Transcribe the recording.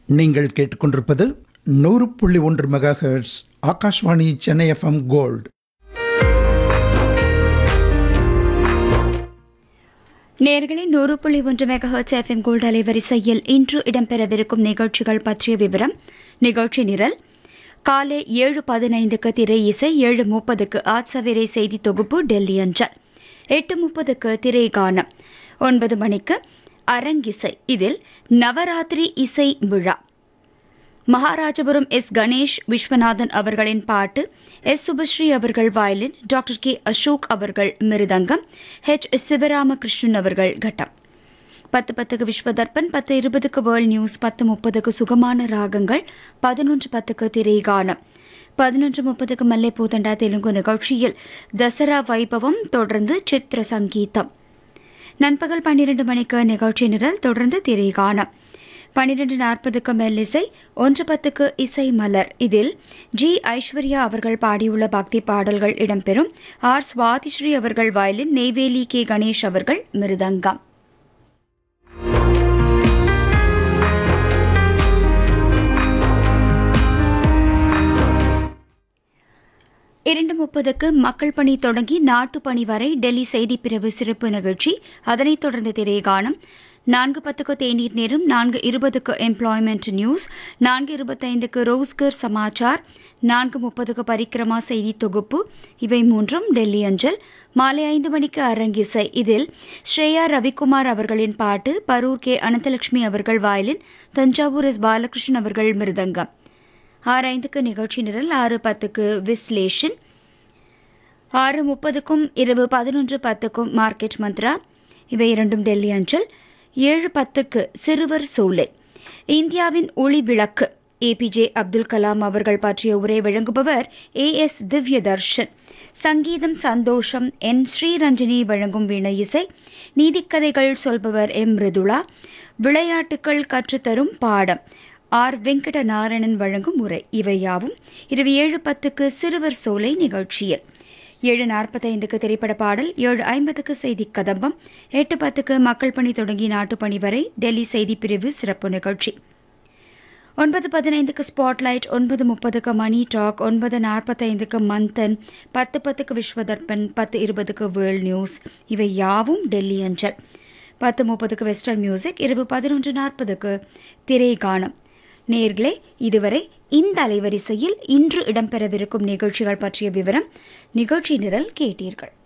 நீங்கள் கேட்டுக்கொண்டிருப்பது நூறு புள்ளி ஒன்று mega hertz Akashvani Chennai FM gold நேர்களை நூறு புள்ளி ஒன்று மெகஹர்ட்ஸ் எஃப்எம் கோல்டு அலைவரிசையில் இன்று இடம்பெறவிருக்கும் நிகழ்ச்சிகள் பற்றிய விவரம் நிகழ்ச்சி நிரல் காலை ஏழு பதினைந்துக்கு திரை இசை ஏழு முப்பதுக்கு ஆட்சவேரை செய்தி தொகுப்பு டெல்லி அஞ்சல் எட்டு முப்பதுக்கு திரை கானம் ஒன்பது மணிக்கு அரங்கிசை இதில் நவராத்திரி இசை விழா மகாராஜபுரம் எஸ் கணேஷ் விஸ்வநாதன் அவர்களின் பாட்டு எஸ் சுபஸ்ரீ அவர்கள் வயலின் டாக்டர் கே அசோக் அவர்கள் மிருதங்கம் ஹெச் சிவராமகிருஷ்ணன் அவர்கள் கட்டம் பத்து பத்துக்கு விஸ்வதர்பன் பத்து இருபதுக்கு வேர்ல்ட் நியூஸ் பத்து முப்பதுக்கு சுகமான ராகங்கள் பதினொன்று பத்துக்கு திரைகானம் பதினொன்று முப்பதுக்கு மல்லைப்பூதண்டா தெலுங்கு நிகழ்ச்சியில் தசரா வைபவம் தொடர்ந்து சித்திர சங்கீதம் நண்பகல் பன்னிரண்டு மணிக்கு நிகழ்ச்சி நிரல் தொடர்ந்து திரைகானம் பன்னிரண்டு நாற்பதுக்கு மெல்லிசை ஒன்று பத்துக்கு இசை மலர் இதில் ஜி ஐஸ்வர்யா அவர்கள் பாடியுள்ள பக்தி பாடல்கள் இடம்பெறும் ஆர் சுவாதிஸ்ரீ அவர்கள் வயலின் நெய்வேலி கே கணேஷ் அவர்கள் மிருதங்கம் இரண்டு முப்பதுக்கு மக்கள் பணி தொடங்கி நாட்டு பணி வரை டெல்லி செய்திப்பிரிவு சிறப்பு நிகழ்ச்சி அதனைத் தொடர்ந்து திரைகானம் நான்கு பத்துக்கு தேநீர் நேரம் நான்கு இருபதுக்கு எம்ப்ளாய்மெண்ட் நியூஸ் நான்கு இருபத்தைந்துக்கு ரோஸ்கர் சமாச்சார் நான்கு முப்பதுக்கு பரிக்கிரமா செய்தி தொகுப்பு இவை மூன்றும் டெல்லி அஞ்சல் மாலை ஐந்து மணிக்கு அரங்கிசை இதில் ஸ்ரேயா ரவிக்குமார் அவர்களின் பாட்டு பரூர் கே அனந்தலட்சுமி அவர்கள் வயலின் தஞ்சாவூர் எஸ் பாலகிருஷ்ணன் அவர்கள் மிருதங்கம் ஆறு ஐந்துக்கு நிகழ்ச்சி நிரல் ஆறு பத்துக்கு விஸ்லேஷன் ஆறு முப்பதுக்கும் இரவு பதினொன்று பத்துக்கும் மார்க்கெட் மந்த்ரா இவை இரண்டும் டெல்லி அஞ்சல் ஏழு பத்துக்கு சிறுவர் சோலை இந்தியாவின் ஒளி விளக்கு ஏபிஜே அப்துல் கலாம் அவர்கள் பற்றிய உரை வழங்குபவர் ஏ எஸ் திவ்ய தர்ஷன் சங்கீதம் சந்தோஷம் என் ஸ்ரீரஞ்சனி வழங்கும் வீண இசை நீதிக்கதைகள் சொல்பவர் எம் மிருதுளா விளையாட்டுகள் கற்றுத்தரும் பாடம் ஆர் வெங்கட நாராயணன் வழங்கும் உரை இவையாவும் இரவு ஏழு பத்துக்கு சிறுவர் சோலை நிகழ்ச்சியில் ஏழு நாற்பத்தைந்துக்கு திரைப்பட பாடல் ஏழு ஐம்பதுக்கு செய்தி கதம்பம் எட்டு பத்துக்கு மக்கள் பணி தொடங்கி நாட்டுப்பணி வரை டெல்லி செய்திப்பிரிவு சிறப்பு நிகழ்ச்சி ஒன்பது பதினைந்துக்கு ஸ்பாட்லைட் ஒன்பது முப்பதுக்கு மணி டாக் ஒன்பது நாற்பத்தைந்துக்கு மந்தன் பத்து பத்துக்கு விஸ்வதர்பன் பத்து இருபதுக்கு வேர்ல்ட் நியூஸ் இவை யாவும் டெல்லி அஞ்சல் பத்து முப்பதுக்கு வெஸ்டர்ன் மியூசிக் இரவு பதினொன்று நாற்பதுக்கு திரை கானம் நேர்களே இதுவரை இந்த அலைவரிசையில் இன்று இடம்பெறவிருக்கும் நிகழ்ச்சிகள் பற்றிய விவரம் நிகழ்ச்சி நிரல் கேட்டீர்கள்